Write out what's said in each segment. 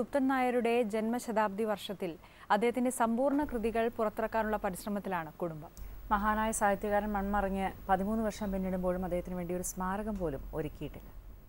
ഗുപ്തൻ നായരുടെ ജന്മശതാബ്ദി വർഷത്തിൽ അദ്ദേഹത്തിന്റെ സമ്പൂർണ്ണ കൃതികൾ പുറത്തിറക്കാനുള്ള പരിശ്രമത്തിലാണ് കുടുംബം മഹാനായ സാഹിത്യകാരൻ മൺമറിഞ്ഞ് പതിമൂന്ന് വർഷം പിന്നിടുമ്പോഴും അദ്ദേഹത്തിന് വേണ്ടി ഒരു സ്മാരകം പോലും ഒരുക്കിയിട്ടില്ല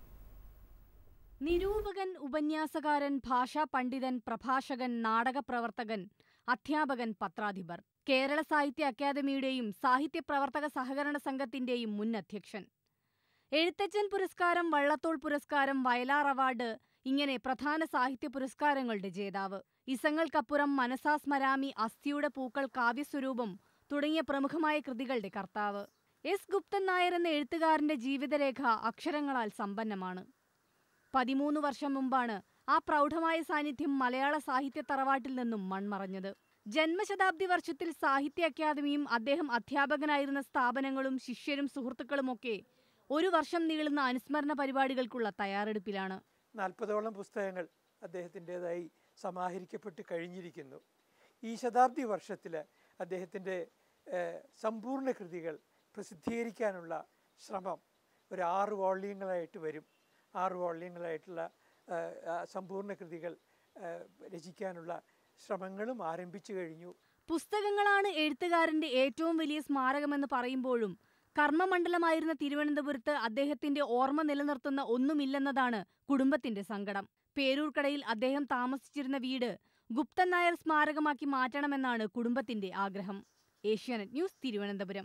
നിരൂപകൻ ഉപന്യാസകാരൻ ഭാഷാ പണ്ഡിതൻ പ്രഭാഷകൻ നാടകപ്രവർത്തകൻ അധ്യാപകൻ പത്രാധിപർ കേരള സാഹിത്യ അക്കാദമിയുടെയും സാഹിത്യ പ്രവർത്തക സഹകരണ സംഘത്തിന്റെയും മുൻ അധ്യക്ഷൻ എഴുത്തച്ഛൻ പുരസ്കാരം വള്ളത്തോൾ പുരസ്കാരം വയലാർ അവാർഡ് ഇങ്ങനെ പ്രധാന സാഹിത്യ പുരസ്കാരങ്ങളുടെ ജേതാവ് ഇസങ്ങൾക്കപ്പുറം മനസാ സ്മരാമി അസ്ഥിയുടെ പൂക്കൾ കാവ്യസ്വരൂപം തുടങ്ങിയ പ്രമുഖമായ കൃതികളുടെ കർത്താവ് എസ് ഗുപ്തൻ നായർ എന്ന എഴുത്തുകാരന്റെ ജീവിതരേഖ അക്ഷരങ്ങളാൽ സമ്പന്നമാണ് പതിമൂന്ന് വർഷം മുമ്പാണ് ആ പ്രൗഢമായ സാന്നിധ്യം മലയാള സാഹിത്യ തറവാട്ടിൽ നിന്നും മൺമറഞ്ഞത് ജന്മശതാബ്ദി വർഷത്തിൽ സാഹിത്യ അക്കാദമിയും അദ്ദേഹം അധ്യാപകനായിരുന്ന സ്ഥാപനങ്ങളും ശിഷ്യരും സുഹൃത്തുക്കളുമൊക്കെ ഒരു വർഷം നീളുന്ന അനുസ്മരണ പരിപാടികൾക്കുള്ള തയ്യാറെടുപ്പിലാണ് നാൽപ്പതോളം പുസ്തകങ്ങൾ അദ്ദേഹത്തിൻ്റെതായി സമാഹരിക്കപ്പെട്ട് കഴിഞ്ഞിരിക്കുന്നു ഈ ശതാബ്ദി വർഷത്തിൽ അദ്ദേഹത്തിൻ്റെ ഏഹ്, സമ്പൂർണ്ണ കൃതികൾ പ്രസിദ്ധീകരിക്കാനുള്ള ശ്രമം ഒരു ആറ് വോള്യങ്ങളായിട്ട് വരും ആറ് വോള്യങ്ങളായിട്ടുള്ള ഏഹ്, ആ സമ്പൂർണ്ണ കൃതികൾ ഏഹ്, രചിക്കാനുള്ള ശ്രമങ്ങളും ആരംഭിച്ചു കഴിഞ്ഞു പുസ്തകങ്ങളാണ് എഴുത്തുകാരന്റെ ഏറ്റവും വലിയ സ്മാരകമെന്ന് പറയുമ്പോഴും കർമ്മമണ്ഡലമായിരുന്ന തിരുവനന്തപുരത്ത് അദ്ദേഹത്തിന്റെ ഓർമ്മ നിലനിർത്തുന്ന ഒന്നുമില്ലെന്നതാണ് കുടുംബത്തിന്റെ സങ്കടം പേരൂർക്കടയിൽ അദ്ദേഹം താമസിച്ചിരുന്ന വീട് ഗുപ്തൻ നായർ സ്മാരകമാക്കി മാറ്റണമെന്നാണ് കുടുംബത്തിന്റെ ആഗ്രഹം ഏഷ്യാനെറ്റ് ന്യൂസ് തിരുവനന്തപുരം